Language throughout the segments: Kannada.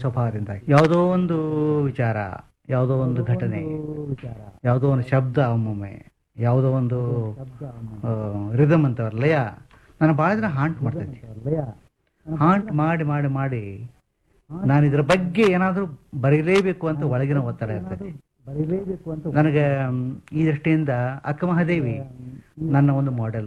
ಸ್ವಭಾವದಿಂದ ಯಾವುದೋ ಒಂದು ವಿಚಾರ ಯಾವುದೋ ಒಂದು ಘಟನೆ ಯಾವುದೋ ಒಂದು ಶಬ್ದ ಒಮ್ಮೊಮ್ಮೆ ಯಾವುದೋ ಒಂದು ರಿದಮ್ ಅಂತವ್ರ ಲಯ ನಾನು ಭಾಳ ದಿನ ಹಾಂಟ್ ಮಾಡ್ತೈತಿ ಹಾಂಟ್ ಮಾಡಿ ಮಾಡಿ ಮಾಡಿ ನಾನು ಇದರ ಬಗ್ಗೆ ಏನಾದರೂ ಬರೀಲೇಬೇಕು ಅಂತ ಒಳಗಿನ ಒತ್ತಡ ಇರ್ತೈತಿ ನನಗೆ ಮ್, ಈ ದೃಷ್ಟಿಯಿಂದ ಅಕ್ಕ ಮಹಾದೇವಿ ನನ್ನ ಒಂದು ಮಾಡೆಲ್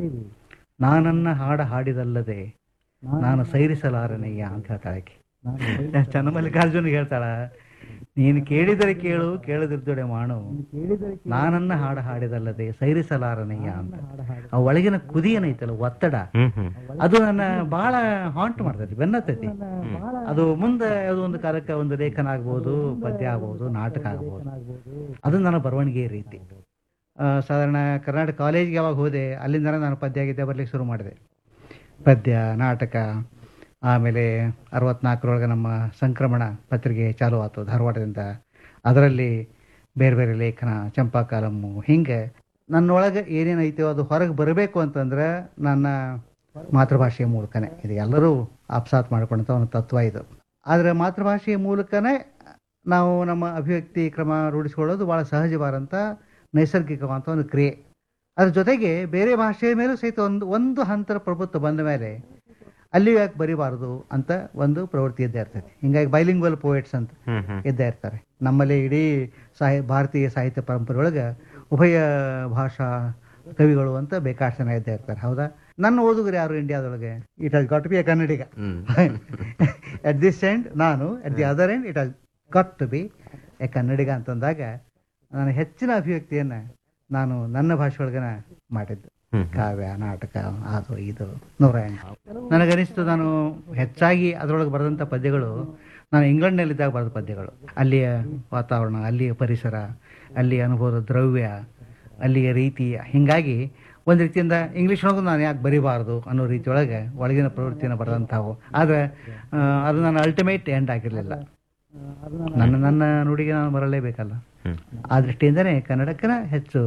ನಾನನ್ನ ಹಾಡ ಹಾಡಿದಲ್ಲದೆ ನಾನು ಸೈರಿಸಲಾರನಯ್ಯ ಅಂತ ಹೇಳ್ತಾಳೆ ಆಕೆ. ಚನ್ನಮಲ್ಲಿಕಾರ್ಜುನ್ ಹೇಳ್ತಾಳ ನೀನು ಕೇಳಿದರೆ ಕೇಳು ಕೇಳದಿದ್ದೊಡೆ ಮಾಡು ನಾನನ್ನ ಹಾಡ ಹಾಡಿದಲ್ಲದೆ ಸೈರಿಸಲಾರನಯ್ಯ ಅಂತ ಆ ಒಳಗಿನ ಕುದಿ ಏನೈತಲ್ಲ ಒತ್ತಡ ಹ್ಮ್ ಹ್ಮ್ ಅದು ನನ್ನ ಬಹಳ ಹಾಂಟ್ ಮಾಡ್ತೈತಿ ಬೆನ್ನತ್ತೈತಿ ಅದು ಮುಂದೆ ಯಾವುದೋ ಒಂದು ಕಾಲಕ್ಕೆ ಒಂದು ಲೇಖನ ಆಗ್ಬೋದು ಪದ್ಯ ಆಗ್ಬೋದು ನಾಟಕ ಆಗ್ಬೋದು ಅದು ನನ್ನ ಬರವಣಿಗೆ ರೀತಿ ಆ, ಸಾಧಾರಣ ಕರ್ನಾಟಕ ಕಾಲೇಜ್ಗೆ ಯಾವಾಗ ಹೋದೆ ಅಲ್ಲಿಂದ ನಾನು ಪದ್ಯ ಗೀತೆ ಬರ್ಲಿಕ್ಕೆ ಶುರು ಮಾಡಿದೆ ಪದ್ಯ ನಾಟಕ ಆಮೇಲೆ ಅರವತ್ನಾಲ್ಕರೊಳಗೆ ನಮ್ಮ ಸಂಕ್ರಮಣ ಪತ್ರಿಕೆ ಚಾಲು ಆಯ್ತು ಧಾರವಾಡದಿಂದ ಅದರಲ್ಲಿ ಬೇರೆ ಬೇರೆ ಲೇಖನ ಚಂಪಾ ಕಾಲಮ್ಮು ಹಿಂಗೆ ನನ್ನೊಳಗೆ ಏನೇನೈತೋ ಅದು ಹೊರಗೆ ಬರಬೇಕು ಅಂತಂದ್ರೆ ನನ್ನ ಮಾತೃಭಾಷೆಯ ಮೂಲಕನೇ ಇದು ಎಲ್ಲರೂ ಆಪ್ಸಾತ್ ಮಾಡ್ಕೊಂಡಂಥ ಒಂದು ತತ್ವ ಇದು ಆದರೆ ಮಾತೃಭಾಷೆಯ ಮೂಲಕನೇ ನಾವು ನಮ್ಮ ಅಭಿವ್ಯಕ್ತಿ ಕ್ರಮ ರೂಢಿಸ್ಕೊಳ್ಳೋದು ಭಾಳ ಸಹಜವಾದಂಥ ನೈಸರ್ಗಿಕವಾದಂಥ ಒಂದು ಕ್ರಿಯೆ ಅದ್ರ ಜೊತೆಗೆ ಬೇರೆ ಭಾಷೆಯ ಮೇಲೂ ಸಹಿತ ಒಂದು ಒಂದು ಹಂತರ ಪ್ರಭುತ್ವ ಬಂದ ಮೇಲೆ ಅಲ್ಲಿ ಯಾಕೆ ಬರಿಬಾರ್ದು ಅಂತ ಒಂದು ಪ್ರವೃತ್ತಿ ಇದ್ದೇ ಇರ್ತೈತಿ ಹಿಂಗಾಗಿ ಬೈಲಿಂಗ್ವಲ್ ಪೋಯೆಟ್ಸ್ ಅಂತ ಹ್ಮ್ ಹ್ಮ್ ಇದ್ದೇ ಇರ್ತಾರೆ ನಮ್ಮಲ್ಲಿ ಇಡೀ ಸಾಹಿ ಭಾರತೀಯ ಸಾಹಿತ್ಯ ಪರಂಪರೆ ಒಳಗೆ ಉಭಯ ಭಾಷಾ ಕವಿಗಳು ಅಂತ ಬೇಕಾಷ್ಟು ಜನ ಇದ್ದೇ ಇರ್ತಾರೆ ಹೌದಾ ನನ್ನ ಓದುಗರು ಯಾರು ಇಂಡಿಯಾದೊಳಗೆ it has got be a Kannadiga hmm at this end ನಾನು at the other end it has got to be a Kannadiga ಅಂತಂದಾಗ ನಾನು ಹೆಚ್ಚಿನ ಅಭಿವ್ಯಕ್ತಿಯನ್ನು ನಾನು ನನ್ನ ಭಾಷೆ ಒಳಗನ ಮಾಡಿದ್ದು ಹ್ಮ್. ಕಾವ್ಯ ನಾಟಕ ಅದು ಇದು ನೂರ ಎಂಟು ನನಗನಿಸ್ತು ನಾನು ಹೆಚ್ಚಾಗಿ ಅದರೊಳಗೆ ಬರೆದಂಥ ಪದ್ಯಗಳು ನಾನು ಇಂಗ್ಲೆಂಡ್ನಲ್ಲಿದ್ದಾಗ ಬರೆದ ಪದ್ಯಗಳು ಅಲ್ಲಿಯ ವಾತಾವರಣ ಅಲ್ಲಿಯ ಪರಿಸರ ಅಲ್ಲಿಯ ಅನುಭವದ ದ್ರವ್ಯ ಅಲ್ಲಿಯ ರೀತಿ ಹಿಂಗಾಗಿ ಒಂದು ರೀತಿಯಿಂದ ಇಂಗ್ಲೀಷ್ನೊಳಗೂ ನಾನು ಯಾಕೆ ಬರಿಬಾರ್ದು ಅನ್ನೋ ರೀತಿಯೊಳಗೆ ಒಳಗಿನ ಪ್ರವೃತ್ತಿಯನ್ನು ಬರೆದಂಥವು ಆದರೆ ಆ, ಅದು ನನ್ನ ಅಲ್ಟಿಮೇಟ್ ಎಂಡ್ ಆಗಿರಲಿಲ್ಲ ನನ್ನ ನನ್ನ ನುಡಿಗೆ ನಾನು ಬರಲೇಬೇಕಲ್ಲ ಹ್ಮ್. ಆ ದೃಷ್ಟಿಯಿಂದನೇ ಕನ್ನಡಕ್ಕನ ಹೆಚ್ಚು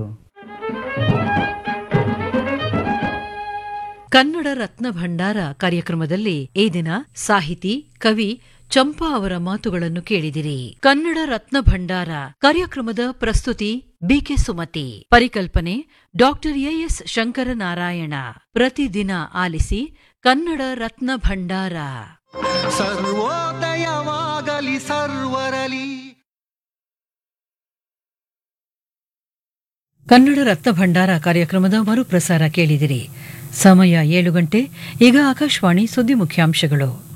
ಕನ್ನಡ ರತ್ನ ಭಂಡಾರ ಕಾರ್ಯಕ್ರಮದಲ್ಲಿ ಈ ದಿನ ಸಾಹಿತಿ ಕವಿ ಚಂಪಾ ಅವರ ಮಾತುಗಳನ್ನು ಕೇಳಿದಿರಿ ಕನ್ನಡ ರತ್ನ ಭಂಡಾರ ಕಾರ್ಯಕ್ರಮದ ಪ್ರಸ್ತುತಿ ಬಿಕೆ ಸುಮತಿ ಪರಿಕಲ್ಪನೆ ಡಾಕ್ಟರ್ ಎಎಸ್ ಶಂಕರನಾರಾಯಣ ಪ್ರತಿದಿನ ಆಲಿಸಿ ಕನ್ನಡ ರತ್ನ ಭಂಡಾರ ಸರ್ವೋದಯವಾಗಲಿ ಸರ್ವರಲಿ ಕನ್ನಡ ರತ್ನ ಭಂಡಾರ ಕಾರ್ಯಕ್ರಮದ ಮರುಪ್ರಸಾರ ಕೇಳಿದಿರಿ ಸಮಯ ಏಳು ಗಂಟೆ ಈಗ ಆಕಾಶವಾಣಿ ಸುದ್ದಿ ಮುಖ್ಯಾಂಶಗಳು